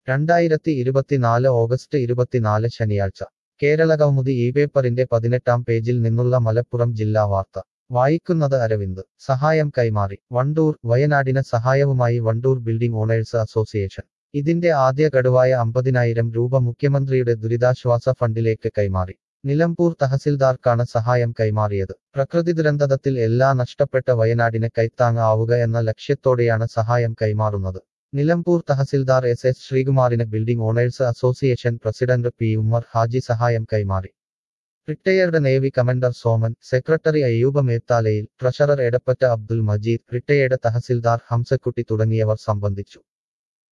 രണ്ടായിരത്തി ഇരുപത്തിനാല് ഓഗസ്റ്റ് ഇരുപത്തിനാല് ശനിയാഴ്ച കേരള കൗമുദി ഈ പേപ്പറിന്റെ പതിനെട്ടാം പേജിൽ നിന്നുള്ള മലപ്പുറം ജില്ലാ വാർത്ത വായിക്കുന്നത് അരവിന്ദ് സഹായം കൈമാറി വണ്ടൂർ വയനാടിന് സഹായവുമായി വണ്ടൂർ ബിൽഡിംഗ് ഓണേഴ്സ് അസോസിയേഷൻ ഇതിന്റെ ആദ്യ ഗഡുവായ അമ്പതിനായിരം രൂപ മുഖ്യമന്ത്രിയുടെ ദുരിതാശ്വാസ ഫണ്ടിലേക്ക് കൈമാറി നിലമ്പൂർ തഹസിൽദാർക്കാണ് സഹായം കൈമാറിയത് പ്രകൃതി ദുരന്തത്തിൽ എല്ലാ നഷ്ടപ്പെട്ട വയനാടിന് കൈത്താങ്ങ ആവുക എന്ന ലക്ഷ്യത്തോടെയാണ് സഹായം കൈമാറുന്നത് നിലമ്പൂർ തഹസിൽദാർ എസ് എസ് ശ്രീകുമാറിന് building owners association president P Ummer Haji സഹായം കൈമാറി retired navy commander Soman secretary Ayyuba Methalayil treasurer Edappatta Abdul Majeed retired tahsildar Hamsakutty തുടങ്ങിയവർ സംബന്ധിച്ചു